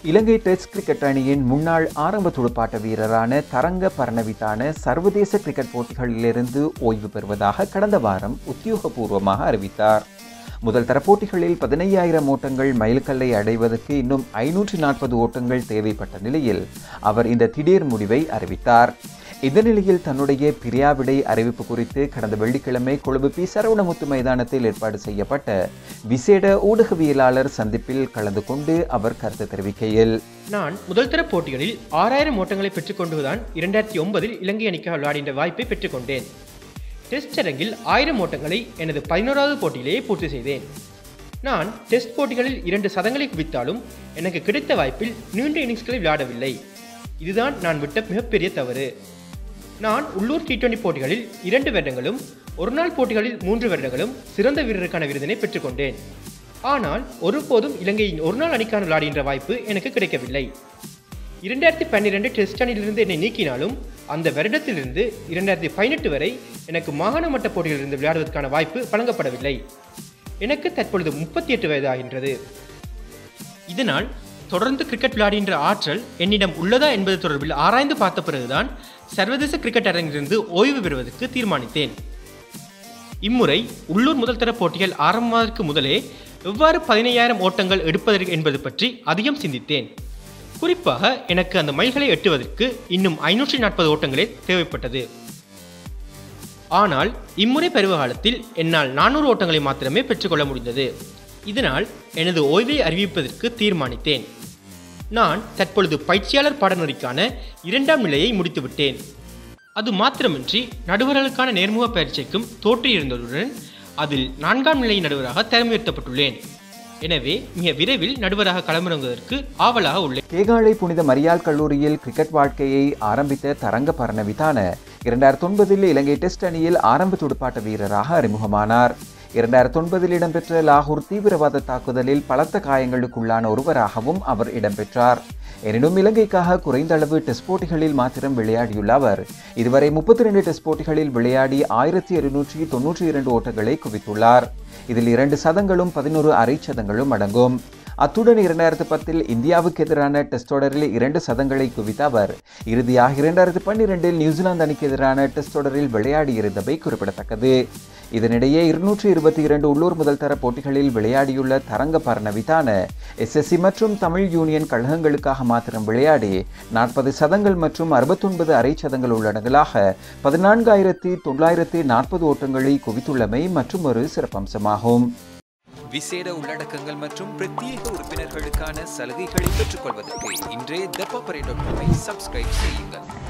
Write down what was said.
இலங்கை test cricket அணியின் முன்னாள் ஆரம்ப துடுப்பாட்ட வீரரான தரங்க பரணவித்தான சர்வதேச கிரிக்கெட் போட்டிகளிலிருந்து ஓய்வு பெறுவதாக கடந்த வாரம் உத்தியோகபூர்வமாக அறிவித்தார் முதல் தர போட்டிகளில் பதினையாயிரம் ஓட்டங்கள் மைல்கல்லை அடைவதற்கு இன்னும் ஐநூற்றி நாற்பது ஓட்டங்கள் தேவைப்பட்ட நிலையில் அவர் இந்த திடீர் முடிவை அறிவித்தார் இந்த நிலையில் தன்னுடைய பிரியாவிடை அறிவிப்பு குறித்து கடந்த வெள்ளிக்கிழமை கொழும்பு பி சரவணமுத்து மைதானத்தில் ஏற்பாடு செய்யப்பட்ட விசேட ஊடகவியலாளர் சந்திப்பில் கலந்து கொண்டு அவர் கருத்து தெரிவிக்கையில் நான் முதல் தர போட்டிகளில் ஆறாயிரம் ஓட்டங்களை பெற்றுக்கொண்டுதான் இரண்டாயிரத்தி ஒன்பதில் இலங்கை அணிக்காக விளையாடின்ற வாய்ப்பை பெற்றுக்கொண்டேன் டெஸ்ட் அரங்கில் ஆயிரம் ஓட்டங்களை எனது பதினோராவது போட்டியிலேயே பூர்த்தி செய்தேன் நான் டெஸ்ட் போட்டிகளில் இரண்டு சதங்களை குவித்தாலும் எனக்கு கிடைத்த வாய்ப்பில் நீண்ட இன்னிங்ஸ்களை விளையாடவில்லை இதுதான் நான் விட்ட மிகப்பெரிய தவறு நான் உள்ளூர் டி டுவெண்டி போட்டிகளில் இரண்டு வருடங்களும் ஒருநாள் போட்டிகளில் மூன்று வருடங்களும் சிறந்த வீரருக்கான விருதினை பெற்றுக்கொண்டேன் ஆனால் ஒருபோதும் இலங்கையின் ஒருநாள் அணிக்கான விளையாடுகின்ற வாய்ப்பு எனக்கு கிடைக்கவில்லை இரண்டாயிரத்தி பன்னிரெண்டு டெஸ்ட் அணியிலிருந்து என்னை நீக்கினாலும் அந்த வருடத்திலிருந்து இரண்டாயிரத்தி பதினெட்டு வரை எனக்கு மாகாண மட்ட போட்டிகளிலிருந்து விளையாடுவதற்கான வாய்ப்பு வழங்கப்படவில்லை எனக்கு தற்பொழுது முப்பத்தி எட்டு வயதாகின்றது இதனால் தொடர்ந்து கிரிக்கெட் விளையாடுகின்ற ஆற்றல் என்னிடம் உள்ளதா என்பது தொடர்பில் ஆராய்ந்து பார்த்த பிறகுதான் சர்வதேச கிரிக்கெட் அரங்கிலிருந்து ஓய்வு பெறுவதற்கு தீர்மானித்தேன் இம்முறை உள்ளூர் முதல் தர போட்டிகள் ஆரம்பமாவதற்கு முதலே எவ்வாறு பதினையாயிரம் ஓட்டங்கள் எடுப்பதற்கு என்பது பற்றி அதிகம் சிந்தித்தேன் குறிப்பாக எனக்கு அந்த மைல்களை எட்டுவதற்கு இன்னும் ஐநூற்றி நாற்பது ஓட்டங்களே தேவைப்பட்டது ஆனால் இம்முறை பருவகாலத்தில் என்னால் நானூறு ஓட்டங்களை மாத்திரமே பெற்றுக்கொள்ள முடிந்தது இதனால் எனது ஓய்வை அறிவிப்பதற்கு தீர்மானித்தேன் நான் தற்பொழுது பயிற்சியாளர் பாடநெறிக்கான இரண்டாம் நிலையை முடித்துவிட்டேன் அது மாத்திரமின்றி நடுவர்களுக்கான நேர்முக பயிற்சிக்கும் தோற்றியிருந்ததுடன் அதில் நான்காம் நிலை நடுவராக தேர்ந்தெடுக்கப்பட்டுள்ளேன் எனவே மிக விரைவில் நடுவராக களமிறங்குவதற்கு ஆவலாக உள்ளேன் கேகாலை புனித மரியாள் கல்லூரியில் கிரிக்கெட் வாழ்க்கையை ஆரம்பித்த தரங்க பரணவித்தான இரண்டாயிரத்தி ஒன்பதில் இலங்கை டெஸ்ட் அணியில் ஆரம்ப துடுப்பாட்ட வீரராக அறிமுகமானார் இரண்டாயிரத்தி ஒன்பதில் இடம்பெற்ற லாகூர் தீவிரவாத தாக்குதலில் பலத்த காயங்களுக்குள்ளான ஒருவராகவும் அவர் இடம்பெற்றார் எனினும் இலங்கைக்காக குறைந்த அளவு டெஸ்ட் போட்டிகளில் மாத்திரம் விளையாடியுள்ள அவர் இதுவரை முப்பத்தி ரெண்டு டெஸ்ட் போட்டிகளில் விளையாடி ஆயிரத்தி இருநூற்றி தொன்னூற்றி இரண்டு ஓட்டங்களை குவித்துள்ளார் இதில் இரண்டு சதங்களும் பதினோரு அரை சதங்களும் அடங்கும் அத்துடன் இரண்டாயிரத்து பத்தில் இந்தியாவுக்கு எதிரான டெஸ்ட் தொடரில் இரண்டு சதங்களை குவித்த அவர் இறுதியாக இரண்டாயிரத்து பன்னிரெண்டில் நியூசிலாந்து அணிக்கு எதிரான டெஸ்ட் தொடரில் விளையாடியிருந்தவை குறிப்பிடத்தக்கது இதனிடையே இருநூற்றி இருபத்தி இரண்டு உள்ளூர் முதல் தர போட்டிகளில் விளையாடியுள்ள தரங்க பரணவித்தான எஸ்எஸ்சி மற்றும் தமிழ் யூனியன் கழகங்களுக்காக மாத்திரம் விளையாடி நாற்பது சதங்கள் மற்றும் அறுபத்தொன்பது அரை சதங்கள் உள்ளடங்கலாக பதினான்காயிரத்தி தொள்ளாயிரத்தி நாற்பது ஓட்டங்களை குவித்துள்ளமை மற்றும் ஒரு சிறப்பம்சமாகும் விசேட உள்ளடக்கங்கள் மற்றும் பிரத்யேக உறுப்பினர்களுக்கான சலுகைகளை பெற்றுக்கொள்வதற்கு இன்றே தப்பாப்பரை டாட் காமை சப்ஸ்கிரைப் செய்யுங்கள்